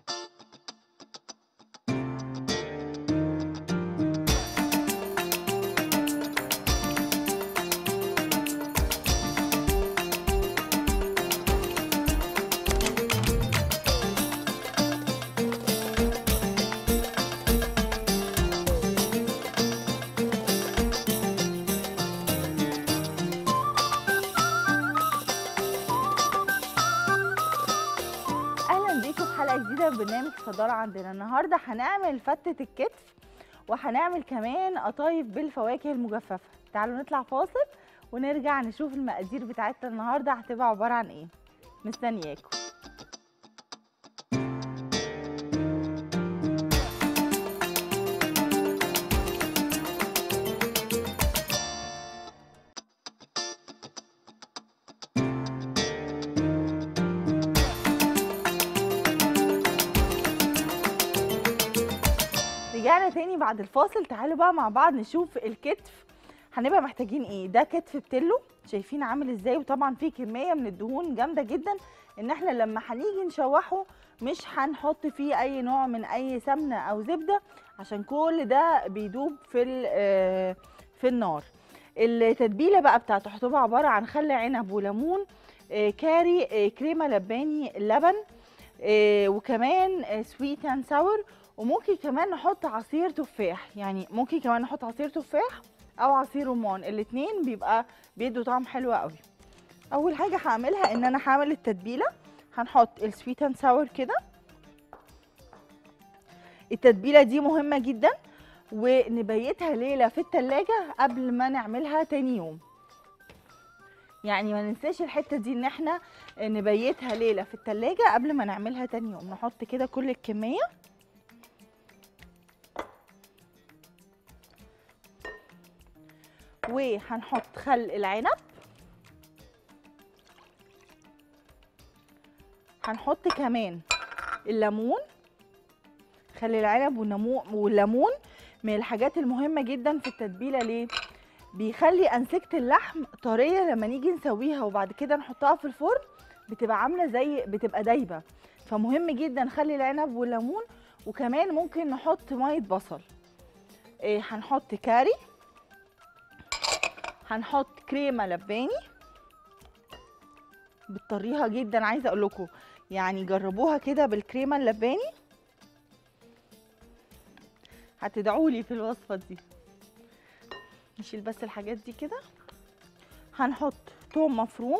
اهلا بيكم في حلقه جديده من برنامج صدارة عندنا النهارده هنعمل فتة الكتف وهنعمل كمان قطايف بالفواكه المجففه تعالوا نطلع فاصل ونرجع نشوف المقادير بتاعتنا النهارده هتبقى عباره عن ايه مستنياكم رجعنا تاني بعد الفاصل تعالوا بقى مع بعض نشوف الكتف هنبقى محتاجين ايه ده كتف بتلو شايفين عامل ازاي وطبعا فيه كميه من الدهون جامده جدا ان احنا لما هنيجي نشوحه مش هنحط فيه اي نوع من اي سمنه او زبده عشان كل ده بيدوب في ال- آه، في النار التتبيله بقى بتاعته هتبقى عباره عن خل عنب وليمون آه، كاري آه، كريمه لباني لبن آه، وكمان سويت اند ساور وممكن كمان نحط عصير تفاح يعني ممكن كمان نحط عصير تفاح او عصير رمان الاتنين بيبقى بيدوا طعم حلو قوي اول حاجه هعملها ان انا هعمل التتبيله هنحط السويت اند ساور كده التتبيله دي مهمه جدا ونبيتها ليله في التلاجة قبل ما نعملها تاني يوم يعني ما ننساش الحته دي ان احنا نبيتها ليله في التلاجة قبل ما نعملها تاني يوم نحط كده كل الكميه وهنحط خل العنب هنحط كمان الليمون خل العنب والنمو- والليمون من الحاجات المهمة جدا في التتبيلة ليه؟ بيخلي أنسجة اللحم طرية لما نيجي نسويها وبعد كده نحطها في الفرن بتبقى عاملة زي بتبقى دايبة فمهم جدا خل العنب والليمون وكمان ممكن نحط مية بصل إيه هنحط كاري هنحط كريمه لباني بتطريها جدا عايزه اقول لكم يعني جربوها كده بالكريمه اللباني هتدعوا لي في الوصفه دي نشيل بس الحاجات دي كده هنحط توم مفروم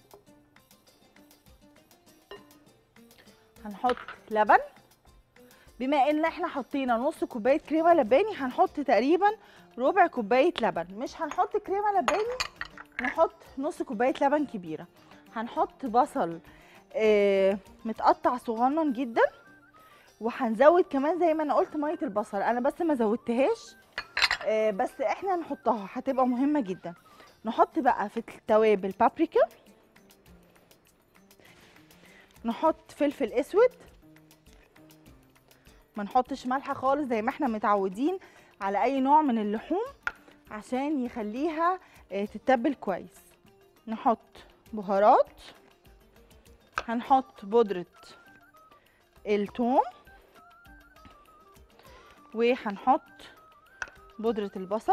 هنحط لبن بما ان احنا حطينا نص كوبايه كريمه لباني هنحط تقريبا ربع كوبايه لبن مش هنحط كريمه لباني نحط نص كوبايه لبن كبيره هنحط بصل آه متقطع صغنن جدا وهنزود كمان زي ما انا قلت ميه البصل انا بس ما زودتهاش آه بس احنا نحطها هتبقى مهمه جدا نحط بقى في التوابل بابريكا نحط فلفل اسود ما نحطش ملح خالص زي ما احنا متعودين على اي نوع من اللحوم عشان يخليها آه، تتبل كويس نحط بهارات هنحط بودرة الثوم وهنحط بودرة البصل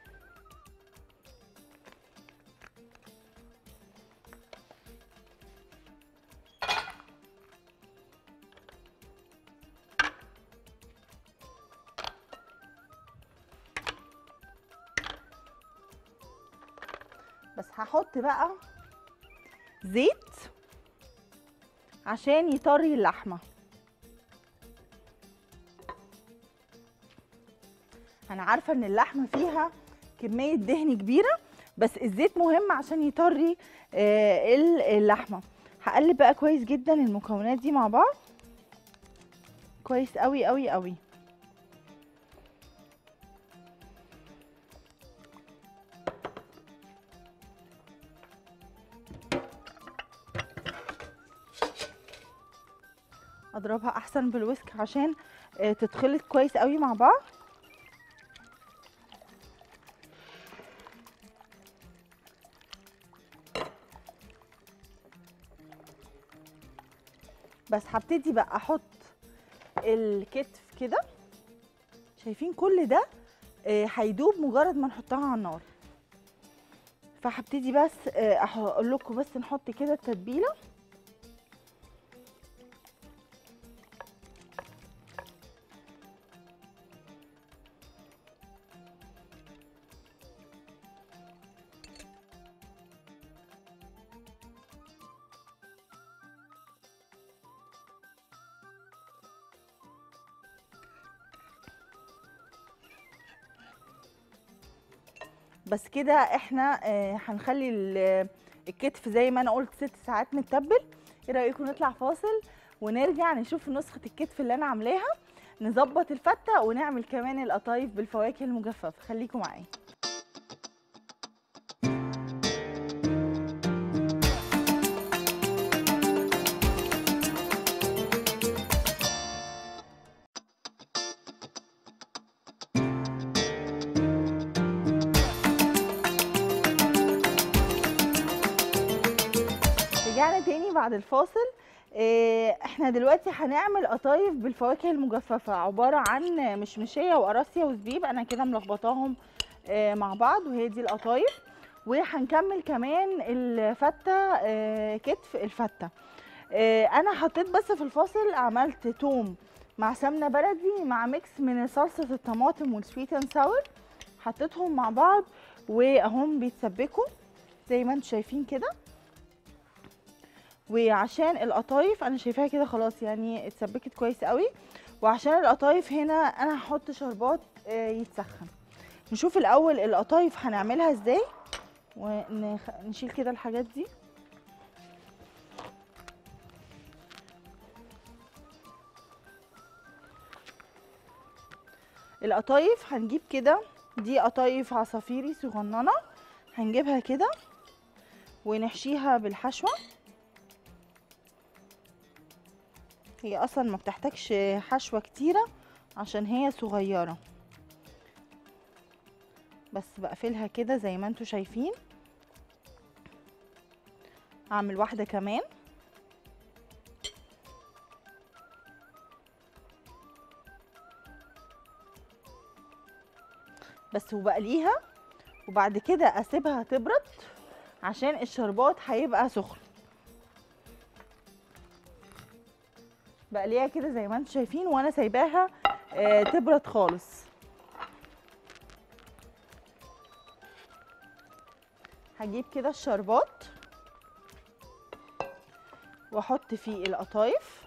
بس هحط بقى زيت عشان يطري اللحمه انا عارفه ان اللحمه فيها كميه دهن كبيره بس الزيت مهم عشان يطري آه، ال- اللحمه هقلب بقى كويس جدا المكونات دي مع بعض كويس قوي قوي قوي اضربها احسن بالويسك عشان آه، تتخلط كويس قوي مع بعض بس هبتدي بقى احط الكتف كده شايفين كل ده آه، هيدوب مجرد ما نحطها على النار فهبتدي بس آه، اقول لكم بس نحط كده التتبيله بس كده احنا آه، هنخلي ال- الكتف زي ما انا قلت ست ساعات متبل ايه رايكم نطلع فاصل ونرجع نشوف نسخه الكتف اللي انا عاملاها نظبط الفته ونعمل كمان القطايف بالفواكه المجففه خليكم معايا رجعنا تاني بعد الفاصل آه، احنا دلوقتي هنعمل قطايف بالفواكه المجففه عباره عن مشمشيه وقراصيه وزبيب انا كده ملخبطاهم آه، مع بعض وهي دي القطايف وهنكمل كمان الفته آه، كتف الفته آه، انا حطيت بس في الفاصل عملت توم مع سمنه بلدي مع ميكس من صلصه الطماطم والسويت اند ساور حطيتهم مع بعض واهم بيتسبكوا زي ما انتم شايفين كده وعشان القطايف انا شايفاها كده خلاص يعني اتسبكت كويس قوي وعشان القطايف هنا انا هحط شربات آه، يتسخن نشوف الاول القطايف هنعملها ازاي ونشيل كده الحاجات دي القطايف هنجيب كده دي قطايف عصافيري صغننه هنجيبها كده ونحشيها بالحشوه هي اصلا ما بتحتاجش حشوه كتيره عشان هي صغيره بس بقفلها كده زي ما انتوا شايفين هعمل واحده كمان بس وبقليها وبعد كده اسيبها تبرد عشان الشربات هيبقى سخن بقليها كده زي ما انتم شايفين وانا سايباها آه، تبرد خالص هجيب كده الشربات واحط فيه القطايف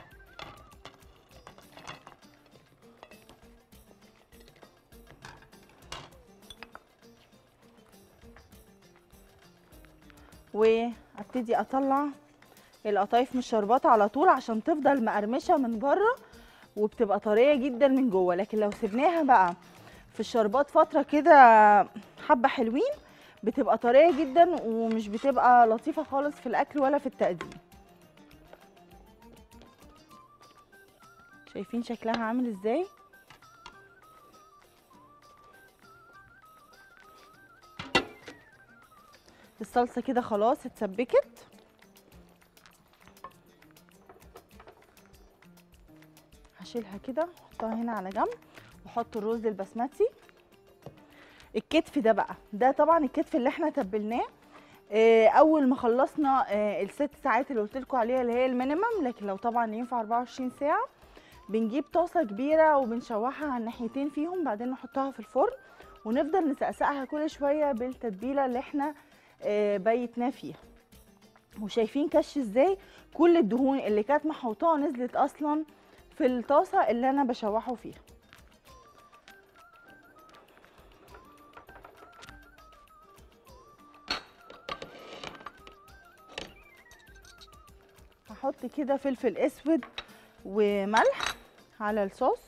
وابتدي اطلع القطايف من الشربات على طول عشان تفضل مقرمشه من بره وبتبقى طريه جدا من جوه لكن لو سيبناها بقى في الشربات فتره كده حبه حلوين بتبقى طريه جدا ومش بتبقى لطيفه خالص في الاكل ولا في التقديم شايفين شكلها عامل ازاي الصلصه كده خلاص اتسبكت هشيلها كده احطها هنا على جنب واحط الرز البسمتي الكتف ده بقى ده طبعا الكتف اللي احنا تبلناه آه، اول ما خلصنا آه، الست ساعات اللي قلت لكم عليها اللي هي المينيمم لكن لو طبعا ينفع 24 ساعه بنجيب طاسه كبيره وبنشوحها على الناحيتين فيهم بعدين نحطها في الفرن ونفضل نسقسقها كل شويه بالتتبيله اللي احنا آه، بيتناه فيها وشايفين كش ازاي كل الدهون اللي كانت محوطاه نزلت اصلا في الطاسه اللي انا بشوحه فيها هحط كده فلفل اسود وملح على الصوص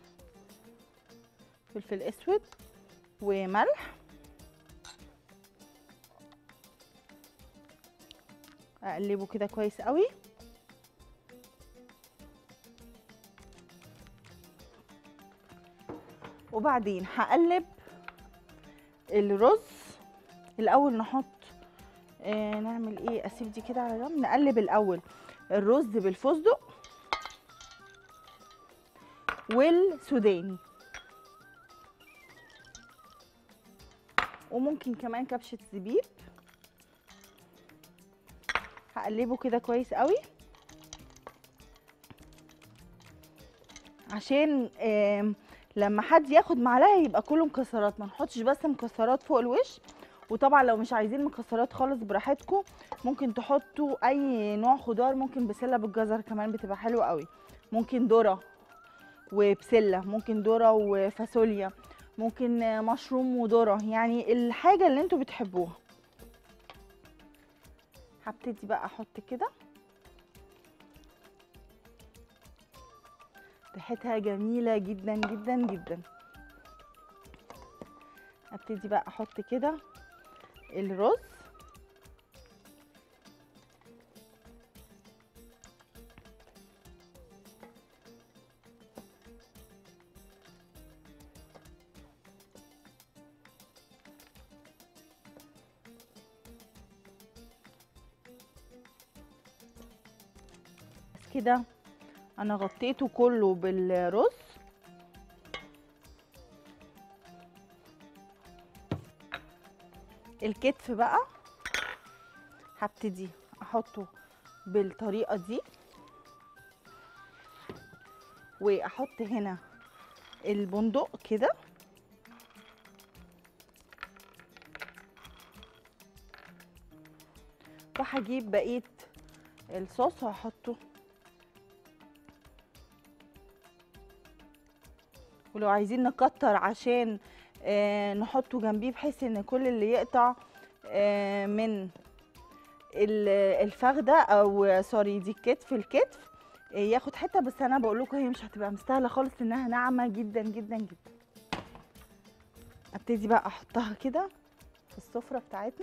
فلفل اسود وملح اقلبه كده كويس قوي وبعدين هقلب الرز الاول نحط آه نعمل ايه اسيب دي كده على جنب نقلب الاول الرز بالفستق والسوداني وممكن كمان كبشه زبيب هقلبه كده كويس قوي عشان آم، لما حد ياخد معلقه يبقى كله مكسرات ما نحطش بس مكسرات فوق الوش وطبعا لو مش عايزين مكسرات خالص براحتكم ممكن تحطوا اي نوع خضار ممكن بسله بالجزر كمان بتبقى حلوه قوي ممكن ذره وبسله ممكن ذره وفاصوليا ممكن آه، مشروم وذره يعني الحاجه اللي انتوا بتحبوها هبتدي بقى احط كده ريحتها جميله جدا جدا جدا هبتدي بقى احط كده الرز بس كده انا غطيته كله بالرز الكتف بقى هبتدي احطه بالطريقه دي واحط هنا البندق كده وهجيب بقيه الصوص وهحطه ولو عايزين نكتر عشان آه نحطه جنبيه بحيث ان كل اللي يقطع آه من ال- الفخده او سوري دي الكتف الكتف آه ياخد حته بس انا بقول لكم هي مش هتبقى مستاهله خالص انها ناعمه جدا جدا جدا ابتدي بقى احطها كده في السفره بتاعتنا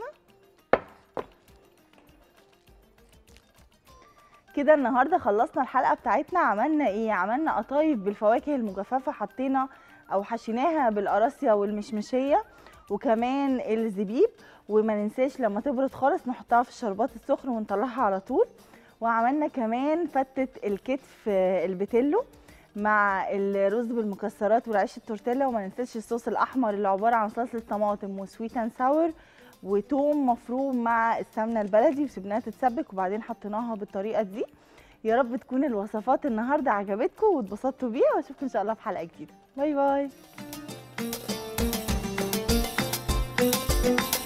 كده النهارده خلصنا الحلقه بتاعتنا عملنا ايه عملنا قطايف بالفواكه المجففه حطينا او حشيناها بالقراصيه والمشمشيه وكمان الزبيب وما ننساش لما تبرد خالص نحطها في الشربات السخن ونطلعها على طول وعملنا كمان فتة الكتف آه، البتلو مع الرز بالمكسرات والعيش التورتيلا وما ننساش الصوص الاحمر اللي عباره عن صلصه طماطم وسويت اند ساور وتوم مفروم مع السمنه البلدي وسبناها تتسبك وبعدين حطيناها بالطريقه دي يا رب تكون الوصفات النهارده عجبتكم واتبسطتوا بيها واشوفكم ان شاء الله في حلقه جديده باي باي